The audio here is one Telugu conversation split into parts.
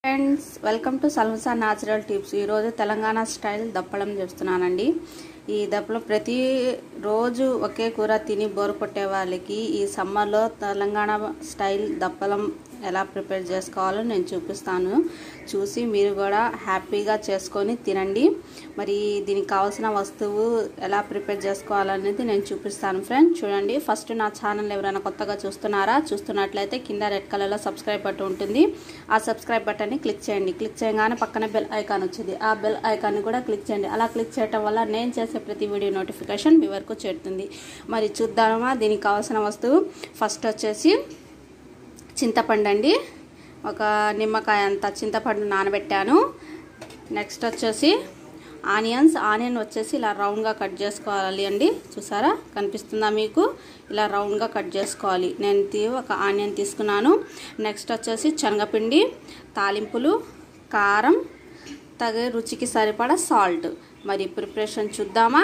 friends welcome to Salmasa natural tips ఈరోజు తెలంగాణ స్టైల్ దప్పడం చేస్తున్నానండి ఈ దప్పలం ప్రతి రోజు ఒకే కూర తిని బోరు కొట్టే వాళ్ళకి ఈ సమ్మర్లో తెలంగాణ స్టైల్ దప్పలం ఎలా ప్రిపేర్ చేసుకోవాలో నేను చూపిస్తాను చూసి మీరు కూడా హ్యాపీగా చేసుకొని తినండి మరి దీనికి కావాల్సిన వస్తువు ఎలా ప్రిపేర్ చేసుకోవాలనేది నేను చూపిస్తాను ఫ్రెండ్స్ చూడండి ఫస్ట్ నా ఛానల్ ఎవరైనా కొత్తగా చూస్తున్నారా చూస్తున్నట్లయితే కింద రెడ్ కలర్లో సబ్స్క్రైబ్ బటన్ ఉంటుంది ఆ సబ్స్క్రైబ్ బటన్ని క్లిక్ చేయండి క్లిక్ చేయగానే పక్కన బెల్ ఐకాన్ వచ్చింది ఆ బెల్ ఐకాన్ని కూడా క్లిక్ చేయండి అలా క్లిక్ చేయడం వల్ల నేను చేసే ప్రతి వీడియో నోటిఫికేషన్ మీ వరకు చేరుతుంది మరి చూద్దామా దీనికి కావాల్సిన వస్తువు ఫస్ట్ వచ్చేసి చింతపండు అండి ఒక నిమ్మకాయ అంత చింతపండు నానబెట్టాను నెక్స్ట్ వచ్చేసి ఆనియన్స్ ఆనియన్ వచ్చేసి ఇలా రౌండ్గా కట్ చేసుకోవాలి అండి చూసారా కనిపిస్తుందా మీకు ఇలా రౌండ్గా కట్ చేసుకోవాలి నేను తీ ఒక ఆనియన్ తీసుకున్నాను నెక్స్ట్ వచ్చేసి శనగపిండి తాలింపులు కారం తగే రుచికి సరిపడా సాల్ట్ మరి ప్రిపరేషన్ చూద్దామా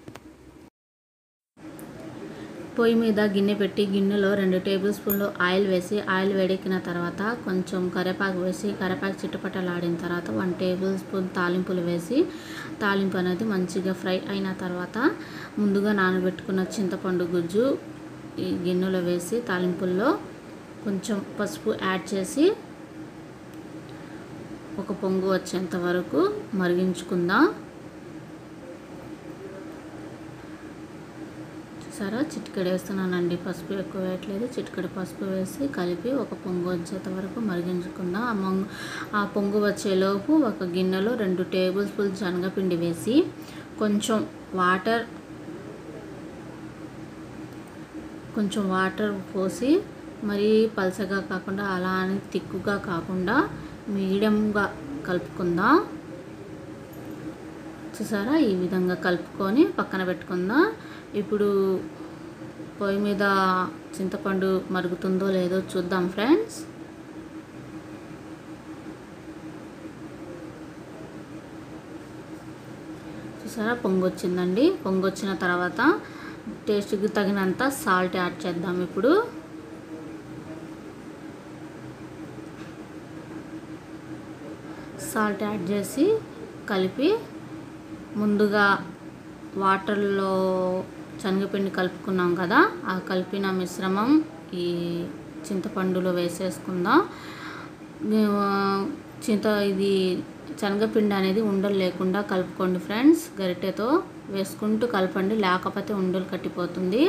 పొయ్యి మీద గిన్నె పెట్టి గిన్నెలో రెండు టేబుల్ స్పూన్లు ఆయిల్ వేసి ఆయిల్ వేడెక్కిన తర్వాత కొంచెం కరివేపాకు వేసి కరివేపాకు చిట్టుపట్టలాడిన తర్వాత వన్ టేబుల్ స్పూన్ తాలింపులు వేసి తాలింపు అనేది మంచిగా ఫ్రై అయిన తర్వాత ముందుగా నానబెట్టుకున్న చింతపండు గుజ్జు ఈ గిన్నెలో వేసి తాలింపుల్లో కొంచెం పసుపు యాడ్ చేసి ఒక పొంగు వచ్చేంత వరకు మరిగించుకుందాం చూసారా చిటికెడు వేస్తున్నానండి పసుపు ఎక్కువ వేయట్లేదు చిటికెడు పసుపు వేసి కలిపి ఒక పొంగు వచ్చేంత వరకు మరిగించుకుందాం ఆ మొంగు ఆ పొంగు వచ్చేలోపు ఒక గిన్నెలో రెండు టేబుల్ స్పూన్ శనగపిండి వేసి కొంచెం వాటర్ కొంచెం వాటర్ పోసి మరీ పలసగా కాకుండా అలా అని తిక్కుగా కాకుండా మీడియంగా కలుపుకుందాం చూసారా ఈ విధంగా కలుపుకొని పక్కన పెట్టుకుందాం ఇప్పుడు పొయ్యి మీద చింతపండు మరుగుతుందో లేదో చూద్దాం ఫ్రెండ్స్ చూసారా పొంగు వచ్చిందండి పొంగు వచ్చిన తర్వాత టేస్ట్కి తగినంత సాల్ట్ యాడ్ చేద్దాం ఇప్పుడు సాల్ట్ యాడ్ చేసి కలిపి ముందుగా వాటర్లో శనగపిండి కలుపుకున్నాం కదా ఆ కలిపిన మిశ్రమం ఈ చింతపండులో వేసేసుకుందాం చింత ఇది శనగపిండి అనేది ఉండలు లేకుండా కలుపుకోండి ఫ్రెండ్స్ గరిటెతో వేసుకుంటూ కలపండి లేకపోతే ఉండలు కట్టిపోతుంది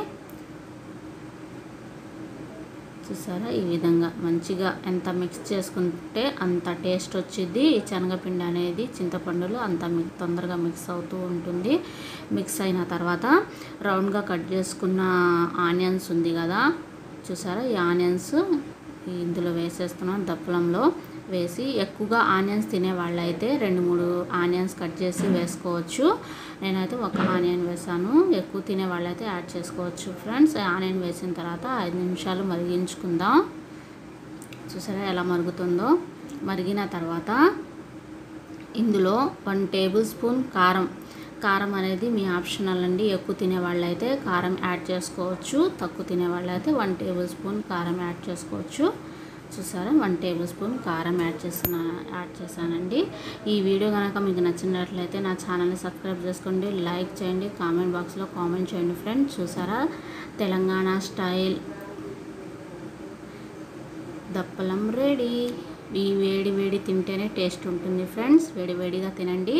చూసారా ఈ విధంగా మంచిగా ఎంత మిక్స్ చేసుకుంటే అంత టేస్ట్ వచ్చింది ఈ శనగపిండి అనేది చింతపండులో అంత మిక్ తొందరగా మిక్స్ అవుతూ ఉంటుంది మిక్స్ అయిన తర్వాత రౌండ్గా కట్ చేసుకున్న ఆనియన్స్ ఉంది కదా చూసారా ఈ ఆనియన్స్ ఇందులో వేసేస్తున్నాను దప్పలంలో వేసి ఎక్కువగా ఆనియన్స్ తినే వాళ్ళైతే రెండు మూడు ఆనియన్స్ కట్ చేసి వేసుకోవచ్చు నేనైతే ఒక ఆనియన్ వేసాను ఎక్కువ తినే వాళ్ళైతే యాడ్ చేసుకోవచ్చు ఫ్రెండ్స్ ఆనియన్ వేసిన తర్వాత ఐదు నిమిషాలు మరిగించుకుందాం చూసారా ఎలా మరుగుతుందో మరిగిన తర్వాత ఇందులో వన్ టేబుల్ స్పూన్ కారం కారం అనేది మీ ఆప్షనల్ అండి ఎక్కువ తినే వాళ్ళైతే కారం యాడ్ చేసుకోవచ్చు తక్కువ తినే వాళ్ళైతే వన్ టేబుల్ స్పూన్ కారం యాడ్ చేసుకోవచ్చు చూసారా వన్ టేబుల్ స్పూన్ కారం యాడ్ చేసిన యాడ్ చేశానండి ఈ వీడియో కనుక మీకు నచ్చినట్లయితే నా ఛానల్ని సబ్స్క్రైబ్ చేసుకోండి లైక్ చేయండి కామెంట్ బాక్స్లో కామెంట్ చేయండి ఫ్రెండ్స్ చూసారా తెలంగాణ స్టైల్ దప్పలం రెడీ ఈ వేడి వేడి తింటేనే టేస్ట్ ఉంటుంది ఫ్రెండ్స్ వేడి వేడిగా తినండి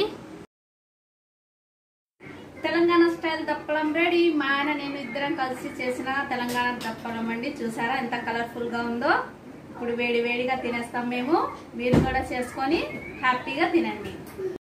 తెలంగాణ స్టైల్ దప్పలం రెడీ మా ఆయన నేను ఇద్దరం కలిసి చేసిన తెలంగాణ దప్పలం అండి చూసారా ఎంత కలర్ఫుల్ గా ఉందో ఇప్పుడు వేడి వేడిగా తినేస్తాం మేము మీరు కూడా చేసుకొని హ్యాపీగా తినండి